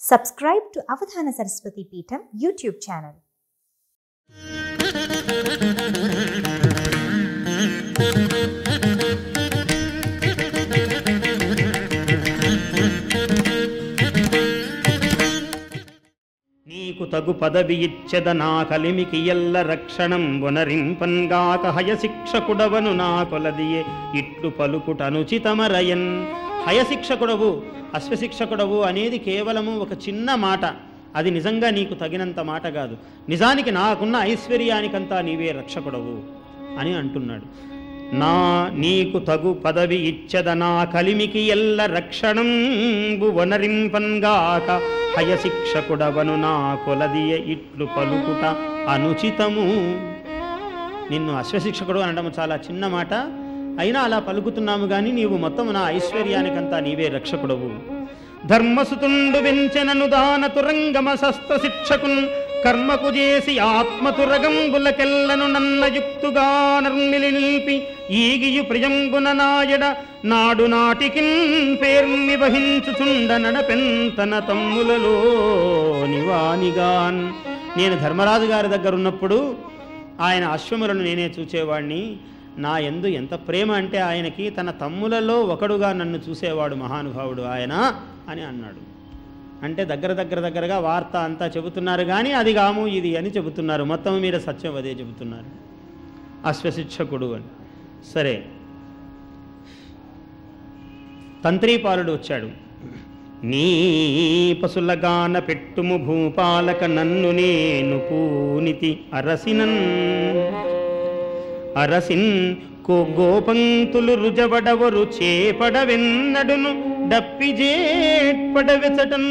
Subscribe to Avadhana Saraswati Peetham YouTube channel. నీకు తగు పదవి ఇచ్చెద నా కలిమికి ఎల్ల రక్షణం వనరింపన్గాక హయశిక్షకుడవను నా కొలదియే ఇట్లు పలుకుట అనుచితమరయన్ హయశిక్షకుడవు అశ్వశిక్షకుడవు అనేది కేవలము ఒక చిన్న మాట అది నిజంగా నీకు తగినంత మాట కాదు నిజానికి నాకున్న ఐశ్వర్యానికంతా నీవే రక్షకుడవు అని అంటున్నాడు నా నీకు తగు పదవి ఇచ్చద నా కలిమికి ఎల్ల రక్షణంబు వనరింపన్గాక హయశిక్షకుడవను నా కొలదియ ఇట్లు పలుకుట అనుచితము నిన్ను అశ్వశిక్షకుడు అనడం చాలా చిన్న మాట అయినా అలా పలుకుతున్నాము గాని నీవు మొత్తం నా ఐశ్వర్యానికంతా నీవే రక్షకుడవు ధర్మసుతుండు వెంచెనను దాన తురంగమ శస్త శిక్షకున్ కర్మకు చేసి ఆత్మతురగంబులకెల్లను నన్న యుక్తుగా నర్మిలి నిలిపి ఈగియు ప్రియంబున నాయడ నాడు నాటికిన్ పేర్మి వహించుచుండ నడపెంతన తమ్ములలో నివానిగాన్ నేను ధర్మరాజు గారి దగ్గర ఉన్నప్పుడు ఆయన అశ్వములను నేనే చూచేవాడిని నా ఎందు ఎంత ప్రేమ అంటే ఆయనకి తన తమ్ములలో ఒకడుగా నన్ను చూసేవాడు మహానుభావుడు ఆయన అని అన్నాడు అంటే దగ్గర దగ్గర దగ్గరగా వార్త అంతా చెబుతున్నారు కానీ అది కాము ఇది అని చెబుతున్నారు మొత్తం మీద సత్యం అదే చెబుతున్నారు అశ్వశిక్షకుడు అని సరే తంత్రీపాలుడు వచ్చాడు నీ పశులగాన పెట్టుము భూపాలక నన్ను నేను పూనితి అరసినన్ అరసిన్ కో గోపంతులు రుజబడవరు చేపడవెన్నడును డప్పిజేట్పడవెచటన్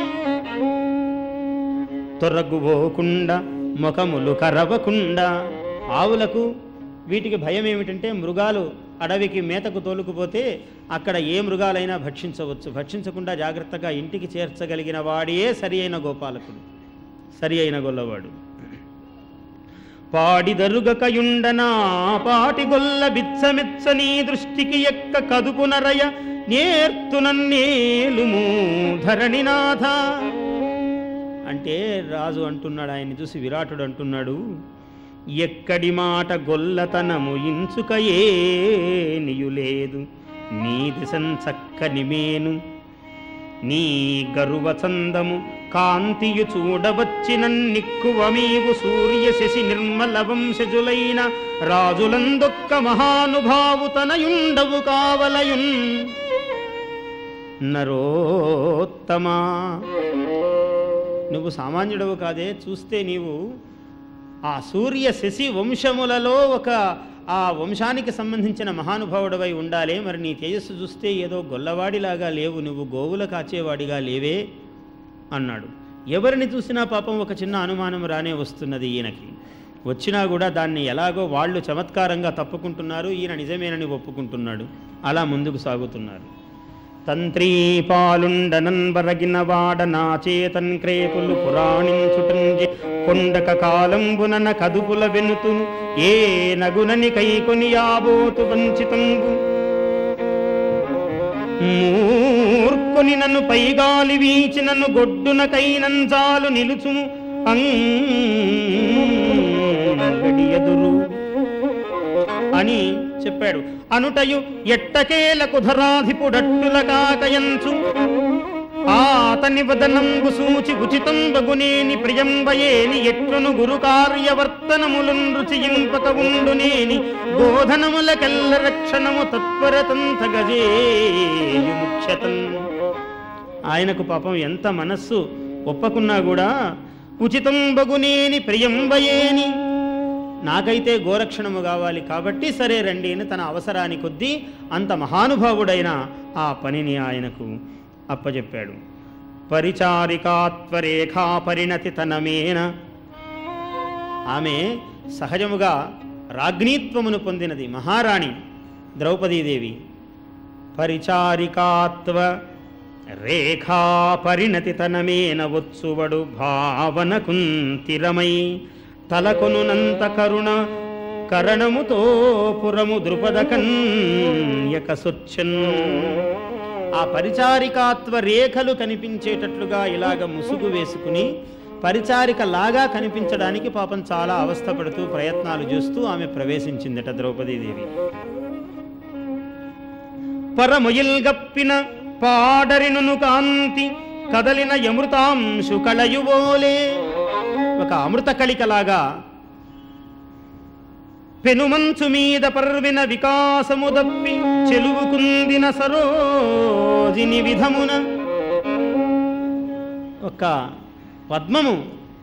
తొరగుబోకుండా ముఖములు కరవకుండా ఆవులకు వీటికి భయం ఏమిటంటే మృగాలు అడవికి మేతకు తోలుకుపోతే అక్కడ ఏ మృగాలైనా భక్షించవచ్చు భక్షించకుండా జాగ్రత్తగా ఇంటికి చేర్చగలిగిన వాడే సరి అయిన గోపాలకుడు సరి అయిన గొల్లవాడు పాడిదరుగకయుండనా పాటి గొల్ల బిచ్చమెచ్చ నీ దృష్టికి ఎక్క కదుపునరయ నేర్తునన్నేలుము ధరణినాథ అంటే రాజు అంటున్నాడు ఆయన్ని చూసి విరాటుడు అంటున్నాడు ఎక్కడి మాట గొల్లతనము ఇంచుకయే నియులేదు నీ దిశం చక్కని మేను నీ గరువ చందము కాంతియు చూడవచ్చిన నిక్కువమీవు సూర్య శశి నిర్మల వంశజులైన రాజులందొక్క మహానుభావు తనయుండవు కావలయున్ నరోత్తమా నువ్వు సామాన్యుడవు కాదే చూస్తే నీవు ఆ సూర్య శశి వంశములలో ఒక ఆ వంశానికి సంబంధించిన మహానుభావుడవై ఉండాలే మరి నీ తేజస్సు చూస్తే ఏదో గొల్లవాడిలాగా లేవు నువ్వు గోవుల కాచేవాడిగా లేవే అన్నాడు ఎవరిని చూసినా పాపం ఒక చిన్న అనుమానం రానే వస్తున్నది ఈయనకి వచ్చినా కూడా దాన్ని ఎలాగో వాళ్ళు చమత్కారంగా తప్పుకుంటున్నారు ఈయన నిజమేనని ఒప్పుకుంటున్నాడు అలా ముందుకు సాగుతున్నారు తంత్రీపాలుండనంబరగిన వాడ నా చేతన్ క్రేపులు పురాణించుటంజి కొండక కాలంబునన కదుపుల వెనుతు ఏ నగునని కైకొని యాబోతు వంచితంబు మూర్కొని నన్ను పైగాలి వీచి నన్ను గొడ్డున కైనంజాలు నిలుచుము అంగడియదురు అని చెప్పాడు అనుటయు ఎట్టకేలకు ధరాధిపుడట్టుల కాకయంచు ఆతని వదనంబు సూచి ఉచితం బగునేని ప్రియంబయేని ఎట్లును గురు కార్యవర్తనములున్ రుచియింపక ఉండునేని బోధనములకెల్ల రక్షణము తత్పరతంత గజేయు ముఖ్యతం ఆయనకు పాపం ఎంత మనస్సు ఒప్పకున్నా కూడా ఉచితం బగునేని ప్రియంబయేని నాకైతే గోరక్షణము కావాలి కాబట్టి సరే రండి అని తన అవసరాని కొద్దీ అంత మహానుభావుడైన ఆ పనిని ఆయనకు అప్పచెప్పాడు పరిచారికాత్వరేఖా పరిణతి తనమేన ఆమె సహజముగా రాజ్ఞీత్వమును పొందినది మహారాణి ద్రౌపదీదేవి పరిచారికాత్వ రేఖా పరిణతి తనమేన వచ్చువడు భావనకుంతిరమై తలకొనునంత కరుణ కరణముతో పురము ద్రుపద కన్యక సొచ్చన్ ఆ పరిచారికాత్వ రేఖలు కనిపించేటట్లుగా ఇలాగ ముసుగు వేసుకుని పరిచారిక లాగా కనిపించడానికి పాపం చాలా అవస్థపడుతూ ప్రయత్నాలు చేస్తూ ఆమె ప్రవేశించిందట ద్రౌపదీదేవి పరమొయిల్గప్పిన పాడరినును కాంతి కదలిన యమృతాంశు కళయువోలే ఒక అమృత కళికలాగా పెనుమంచు మీద పర్విన వికాసము దప్పి చెలువుకుందిన సరోజిని విధమున ఒక పద్మము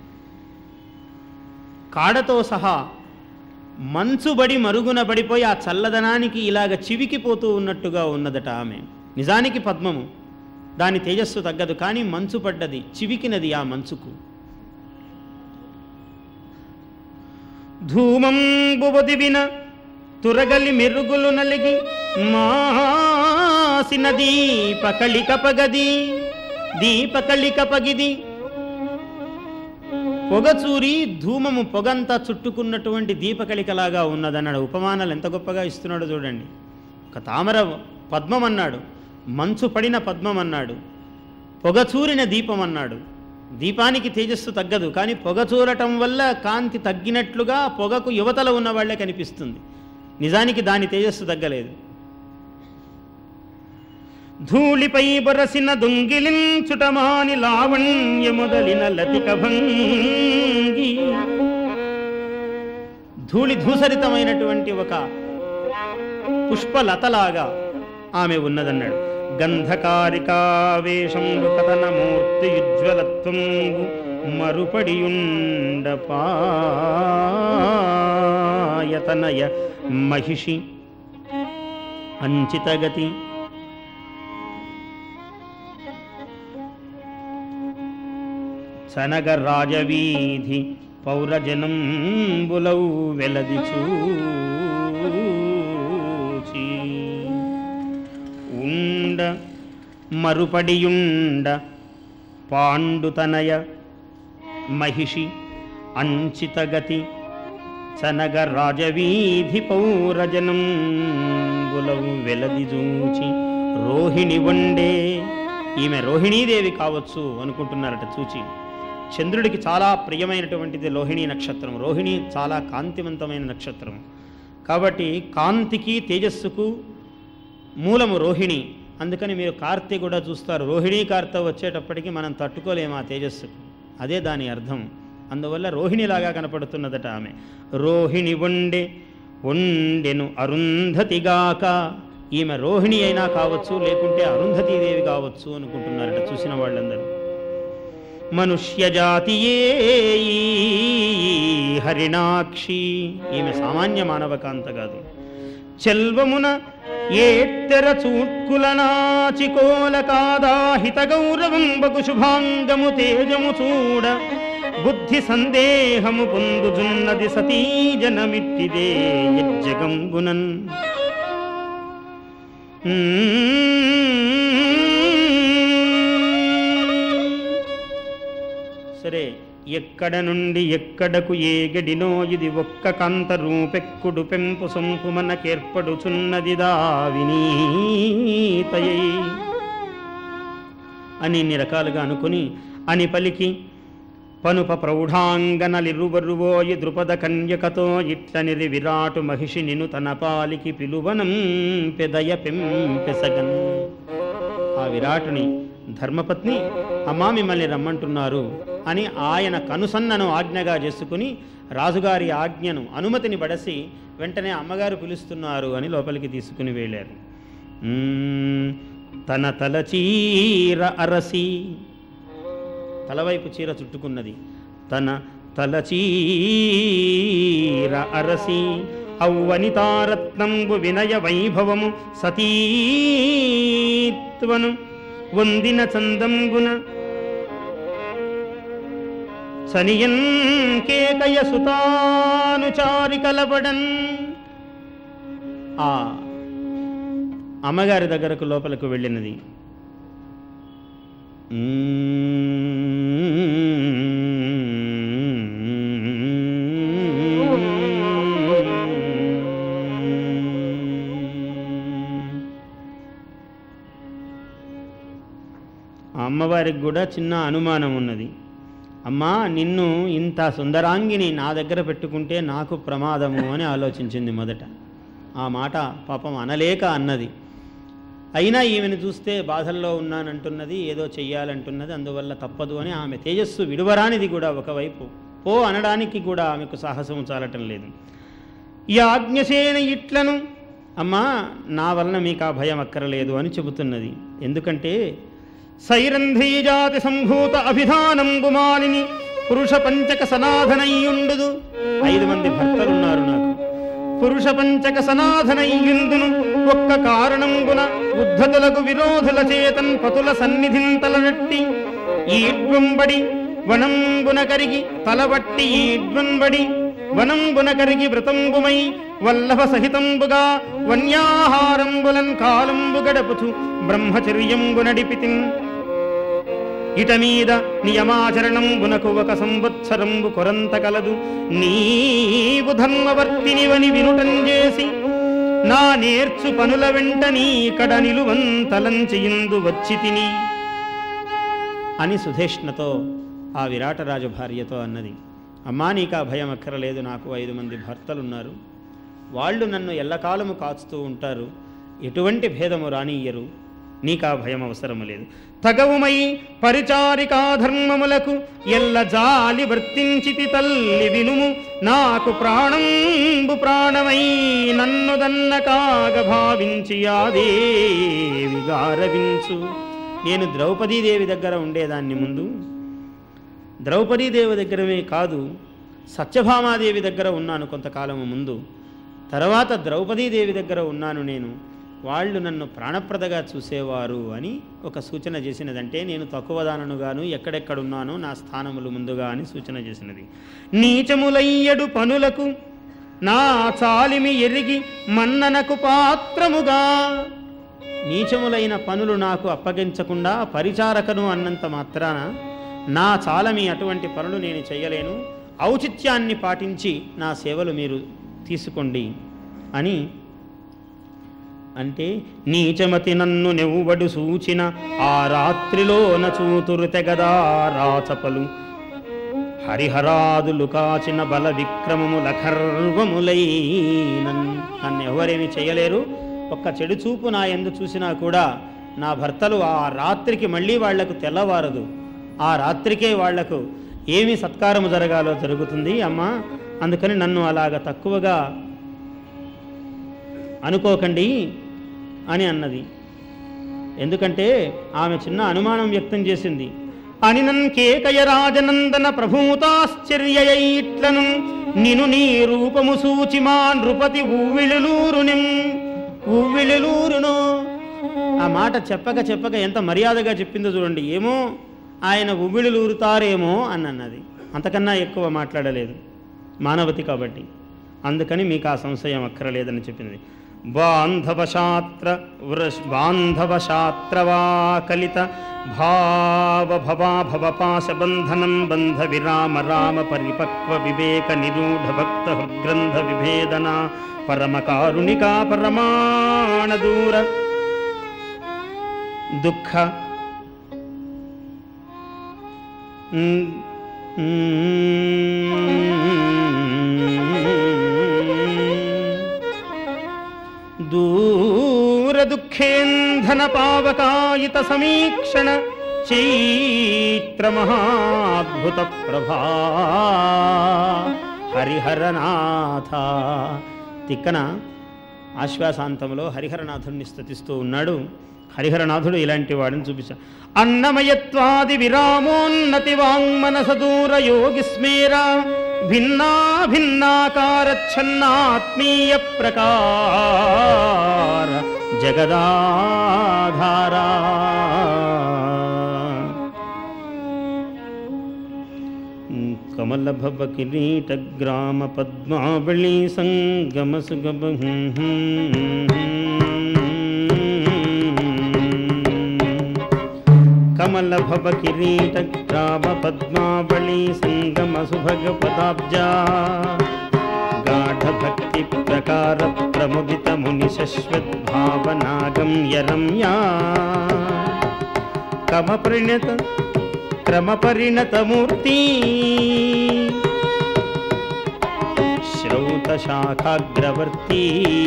కాడతో సహా మంచుబడి మరుగున పడిపోయి ఆ చల్లదనానికి ఇలాగ చివికిపోతూ ఉన్నట్టుగా ఉన్నదట ఆమె నిజానికి పద్మము దాని తేజస్సు తగ్గదు కానీ మంచు పడ్డది చివికినది ఆ మంచుకు ధూమంబువదివిన తురగలి మెరుగులు నలిగి మాసిన దీపకళిక పగది దీపకళిక పగిది పొగచూరి ధూమము పొగంతా చుట్టుకున్నటువంటి దీపకళికలాగా ఉన్నదన్నాడు ఉపమానాలు ఎంత గొప్పగా ఇస్తున్నాడో చూడండి ఒక తామర పద్మం అన్నాడు మంచు పడిన పద్మం అన్నాడు పొగచూరిన దీపం అన్నాడు దీపానికి తేజస్సు తగ్గదు కానీ పొగ చూరటం వల్ల కాంతి తగ్గినట్లుగా పొగకు యువతల ఉన్న వాళ్ళే కనిపిస్తుంది నిజానికి దాని తేజస్సు తగ్గలేదు ధూళిపై బరసిన దొంగిలించుటమాని లావణ్య మొదలిన లతిక భంగి ధూళి ధూసరితమైనటువంటి ఒక పుష్పలతలాగా ఆమె ఉన్నదన్నాడు గంధకారికావేశంబు కథనమూర్తి యుజ్వలత్వంబు మరుపడియుండ పాయతనయ మహిషి అంచితగతి సనగ రాజవీధి పౌరజనంబులౌ వెలది చూచి ఉండ మరుపడియుండ పాండుతనయ మహిషి అంచితగతి చనగ రాజవీధి పౌరజనం గులవు వెలది చూచి రోహిణి వండే ఈమె రోహిణీదేవి కావచ్చు అనుకుంటున్నారట చూచి చంద్రుడికి చాలా ప్రియమైనటువంటిది రోహిణీ నక్షత్రం రోహిణి చాలా కాంతివంతమైన నక్షత్రం కాబట్టి కాంతికి తేజస్సుకు మూలము రోహిణి అందుకని మీరు కార్తె కూడా చూస్తారు రోహిణీ కార్త వచ్చేటప్పటికి మనం తట్టుకోలేము ఆ తేజస్సుకు అదే దాని అర్థం అందువల్ల రోహిణిలాగా కనపడుతున్నదట ఆమె రోహిణి వండే వండెను అరుంధతిగాక ఈమె రోహిణి అయినా కావచ్చు లేకుంటే అరుంధతీదేవి కావచ్చు అనుకుంటున్నారట చూసిన వాళ్ళందరూ మనుష్య జాతియే ఈ హరిణాక్షి ఈమె సామాన్య మానవకాంత కాదు చెల్వమున ఏత్తెర చూట్కులనాచికోల కాదాహిత గౌరవంబకు శుభాంగము తేజము చూడ బుద్ధి సందేహము పొందుచున్నది సతీ జనమిట్టిదే యజ్జగంబునన్ సరే ఎక్కడ నుండి ఎక్కడకు ఏగడినో ఇది ఒక్క కంత రూపెక్కుడు పెంపు సొంపు మనకేర్పడుచున్నది దావినీతయై అని ఇన్ని రకాలుగా అనుకుని అని పలికి పనుప ప్రౌఢాంగనలిరువరువోయి ద్రుపద కన్యకతో ఇట్లనిరి విరాటు మహిషి నిను తన పాలికి పిలువనం పెదయ పెంపెసగన్ ఆ విరాటుని ధర్మపత్ని అమ్మా మిమ్మల్ని రమ్మంటున్నారు అని ఆయన కనుసన్నను ఆజ్ఞగా చేసుకుని రాజుగారి ఆజ్ఞను అనుమతిని బడసి వెంటనే అమ్మగారు పిలుస్తున్నారు అని లోపలికి తీసుకుని వెళ్ళారు మ్మ్, తన తల చీర అరసి తలవైపు చీర చుట్టుకున్నది తన తల చీర అరసి ఔవనితారత్నంబు వినయ వైభవము సతీత్వను వందిన చందంగున సనియన్ కేకయ సుతానుచారి కలబడన్ ఆ అమ్మగారి దగ్గరకు లోపలకు వెళ్ళినది అమ్మవారికి కూడా చిన్న అనుమానం ఉన్నది అమ్మా నిన్ను ఇంత సుందరాంగిని నా దగ్గర పెట్టుకుంటే నాకు ప్రమాదము అని ఆలోచించింది మొదట ఆ మాట పాపం అనలేక అన్నది అయినా ఈమెను చూస్తే బాధల్లో ఉన్నానంటున్నది ఏదో చెయ్యాలంటున్నది అందువల్ల తప్పదు అని ఆమె తేజస్సు విడువరానిది కూడా ఒకవైపు పో అనడానికి కూడా ఆమెకు సాహసం చాలటం లేదు యాజ్ఞసేన ఇట్లను అమ్మా నా వలన మీకు ఆ భయం అక్కరలేదు అని చెబుతున్నది ఎందుకంటే సైరంధ్రీజాతి సంభూత అభిధానం గుమాలిని పురుష పంచక సనాథనయ్యుండుదు ఐదు మంది భర్తలున్నారు నాకు పురుష పంచక సనాథనయ్యుందును ఒక్క కారణంగున ఉద్ధతులకు విరోధుల చేతన్ పతుల సన్నిధింతలనట్టి ఈడ్వంబడి వనంబున కరిగి తలబట్టి ఈడ్వంబడి వనంబున కరిగి వ్రతంబుమై వల్లభ సహితంబుగా వన్యాహారంబులన్ కాలంబు గడపుచు బ్రహ్మచర్యంబు నడిపితిన్ ఇట మీద నియమాచరణంబునకు ఒక సంవత్సరంబు కొరంత కలదు నీవు ధర్మవర్తినివని వినుటం చేసి నా నేర్చు పనుల వెంట నీకడ నిలువంతలంచియుందు వచ్చి తిని అని సుధేష్ణతో ఆ విరాటరాజు భార్యతో అన్నది అమ్మా నీకు ఆ భయం అక్కరలేదు నాకు ఐదు మంది భర్తలున్నారు వాళ్ళు నన్ను ఎల్లకాలము కాచుతూ ఉంటారు ఎటువంటి భేదము రానియ్యరు నీకు ఆ భయం అవసరము లేదు తగవుమై పరిచారికా ధర్మములకు ఎల్ల జాలి వర్తించితి తల్లి వినుము నాకు ప్రాణంబు ప్రాణమై నన్ను దన్న కాగ భావించి యాదేవి గారవించు నేను ద్రౌపదీదేవి దగ్గర ఉండేదాన్ని ముందు ద్రౌపదీదేవి దగ్గరమే కాదు సత్యభామాదేవి దగ్గర ఉన్నాను కొంతకాలము ముందు తర్వాత ద్రౌపదీదేవి దగ్గర ఉన్నాను నేను వాళ్ళు నన్ను ప్రాణప్రదగా చూసేవారు అని ఒక సూచన చేసినదంటే నేను తక్కువదాననుగాను ఎక్కడెక్కడున్నానో నా స్థానములు ముందుగా అని సూచన చేసినది నీచములయ్యడు పనులకు నా చాలిమి ఎరిగి మన్ననకు పాత్రముగా నీచములైన పనులు నాకు అప్పగించకుండా పరిచారకను అన్నంత మాత్రాన నా చాలమి అటువంటి పనులు నేను చేయలేను ఔచిత్యాన్ని పాటించి నా సేవలు మీరు తీసుకోండి అని అంటే నీచమతి నన్ను నెవ్వడు సూచిన ఆ రాత్రిలోన చూతురు తెగదా రాచపలు హరిహరాదులు కాచిన బల విక్రమముల ఖర్వములై నన్ను ఎవరేమి చేయలేరు ఒక్క చెడు చూపు నా ఎందు చూసినా కూడా నా భర్తలు ఆ రాత్రికి మళ్ళీ వాళ్లకు తెల్లవారదు ఆ రాత్రికే వాళ్లకు ఏమి సత్కారము జరగాలో జరుగుతుంది అమ్మా అందుకని నన్ను అలాగ తక్కువగా అనుకోకండి అని అన్నది ఎందుకంటే ఆమె చిన్న అనుమానం వ్యక్తం చేసింది అనినన్ కేకయ రాజనందన ప్రభూతాశ్చర్యయిట్లను నిను నీ రూపము సూచి మా నృపతి ఊవిళులూరునిం ఊవిళులూరును ఆ మాట చెప్పక చెప్పక ఎంత మర్యాదగా చెప్పిందో చూడండి ఏమో ఆయన ఉవ్విళులూరుతారేమో అని అన్నది అంతకన్నా ఎక్కువ మాట్లాడలేదు మానవతి కాబట్టి అందుకని మీకు ఆ సంశయం అక్కరలేదని చెప్పింది బాంధవశాత్ర వృష్ బాంధవశాత్రవా కలిత భావ భవా భవపాశ బంధనం బంధ విరామ రామ పరిపక్వ వివేక నిరూఢ భక్త హృగ్రంథ విభేదన పరమ కారుణికా పరమాణ దూర దుఃఖ దూరదుఃఖేంధన పావకాయిత సమీక్షణ చైత్ర మహాద్భుత ప్రభా హరిహరనాథ తిక్కన ఆశ్వాసాంతంలో హరిహరనాథుణ్ణి స్తుతిస్తూ ఉన్నాడు హరిహరనాథుడు ఇలాంటి వాడిని చూపించా అన్నమయత్వాది విరామోన్నతి వాంగ్మనస దూర యోగి స్మేర భిన్నా భిన్నాకారచ్ఛన్నాత్మీయ ప్రకార జగదాధారా కమల భవ కిరీట గ్రామ పద్మావళి సంగమ సుగమ కమల భవ కిరీట గ్రామ పద్మావళి సంగమ సుభగ పదాబ్జా గాఢ భక్తి ప్రకార ప్రముదిత ముని శశ్వద్భావనాగమ్య రమ్యా కమపరిణత క్రమపరిణతమూర్తి శ్రౌతశాఖాగ్రవర్తి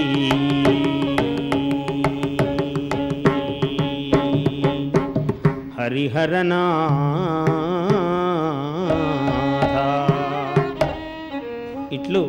హరిహరనాథ ఇట్లు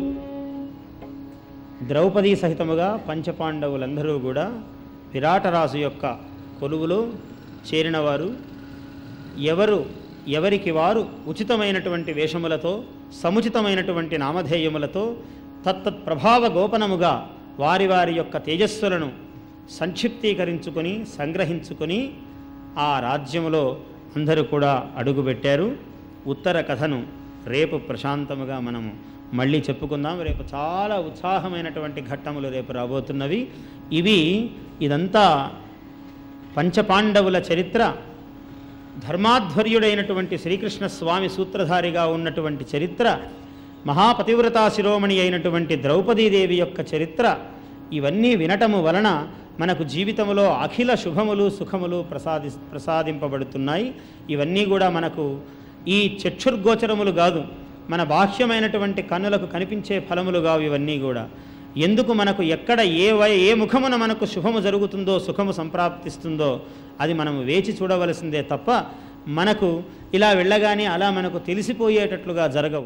ద్రౌపదీ సహితముగా పంచపాండవులందరూ కూడా విరాటరాజు యొక్క కొలువులో చేరినవారు ఎవరు ఎవరికి వారు ఉచితమైనటువంటి వేషములతో సముచితమైనటువంటి నామధేయములతో తత్తత్ ప్రభావ గోపనముగా వారి వారి యొక్క తేజస్సులను సంక్షిప్తీకరించుకొని సంగ్రహించుకొని ఆ రాజ్యములో అందరూ కూడా అడుగుపెట్టారు ఉత్తర కథను రేపు ప్రశాంతముగా మనము మళ్ళీ చెప్పుకుందాం రేపు చాలా ఉత్సాహమైనటువంటి ఘట్టములు రేపు రాబోతున్నవి ఇవి ఇదంతా పంచపాండవుల చరిత్ర ధర్మాధ్వర్యుడైనటువంటి శ్రీకృష్ణ స్వామి సూత్రధారిగా ఉన్నటువంటి చరిత్ర మహాపతివ్రతా శిరోమణి అయినటువంటి ద్రౌపదీదేవి యొక్క చరిత్ర ఇవన్నీ వినటము వలన మనకు జీవితంలో అఖిల శుభములు సుఖములు ప్రసాది ప్రసాదింపబడుతున్నాయి ఇవన్నీ కూడా మనకు ఈ చక్షుర్గోచరములు కాదు మన బాహ్యమైనటువంటి కన్నులకు కనిపించే ఫలములు కావు ఇవన్నీ కూడా ఎందుకు మనకు ఎక్కడ ఏ వై ఏ ముఖమున మనకు శుభము జరుగుతుందో సుఖము సంప్రాప్తిస్తుందో అది మనం వేచి చూడవలసిందే తప్ప మనకు ఇలా వెళ్ళగానే అలా మనకు తెలిసిపోయేటట్లుగా జరగవు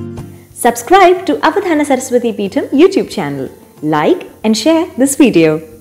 Subscribe to Avadhana Saraswati Peetham YouTube channel. Like and share this video.